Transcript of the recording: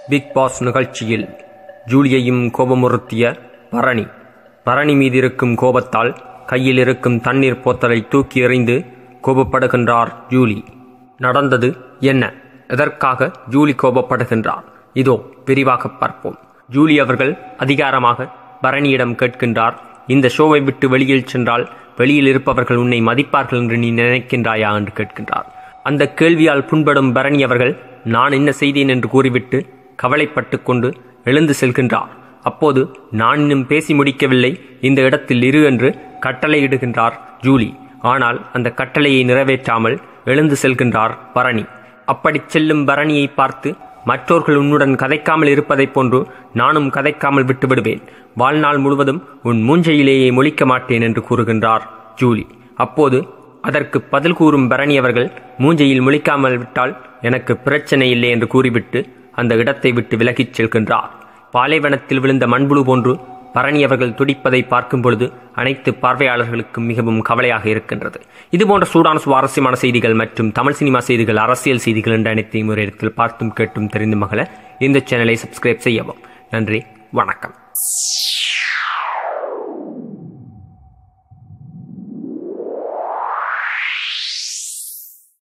big pass நிகழ்ச்சியில் ஜூலியையும் கோபமுறுத்திய பரணி பரணி மீது இருக்கும் கோபத்தால் கையில் இருக்கும் தண்ணீர் போத்தலை தூக்கி எறிந்து கோபப்படுகின்றார் ஜூலி நடந்தது என்ன எதற்காக ஜூலி கோபப்படுகின்றார் இதோ விரிவாக பார்ப்போம் ஜூலி அவர்கள் அதிகாரமாக பரணியிடம் கேட்கின்றார் இந்த ஷோவை விட்டு வெளியில் சென்றால் வெளியில் இருப்பவர்கள் உன்னை மதிப்பார்கள் என்று நீ நினைக்கின்றாயா என்று கேட்கின்றார் அந்த கேள்வியால் புண்படும் பரணி அவர்கள் நான் என்ன செய்தேன் என்று கூறிவிட்டு கவலைப்பட்டு கொண்டு எழுந்து செல்கின்றார் அப்போது நான் இன்னும் பேசி முடிக்கவில்லை இந்த இடத்தில் இரு என்று கட்டளையிடுகின்றார் ஜூலி ஆனால் அந்த கட்டளையை நிறைவேற்றாமல் எழுந்து செல்கின்றார் பரணி அப்படிச் செல்லும் பரணியை பார்த்து மற்றோர்கள் உன்னுடன் கதைக்காமல் இருப்பதைப் போன்று நானும் கதைக்காமல் விட்டுவிடுவேன் வாழ்நாள் முழுவதும் உன் மூஞ்சையிலேயே மொழிக்க மாட்டேன் என்று கூறுகின்றார் ஜூலி அப்போது அதற்கு பதில் கூறும் பரணி அவர்கள் மூஞ்சையில் முழிக்காமல் விட்டால் எனக்கு பிரச்சனை இல்லை என்று கூறிவிட்டு அந்த இடத்தை விட்டு விலகிச் செல்கின்றார் பாலைவனத்தில் விழுந்த மண்புழு போன்று பரணி அவர்கள் துடிப்பதை பார்க்கும் பொழுது அனைத்து பார்வையாளர்களுக்கும் மிகவும் கவலையாக இருக்கின்றது இதுபோன்ற சூடான சுவாரஸ்யமான செய்திகள் மற்றும் தமிழ் சினிமா செய்திகள் அரசியல் செய்திகள் என்ற அனைத்தையும் ஒரு இடத்தில் பார்த்தும் கேட்டும் தெரிந்து மகள இந்த சேனலை சப்ஸ்கிரைப் செய்யவும் நன்றி வணக்கம்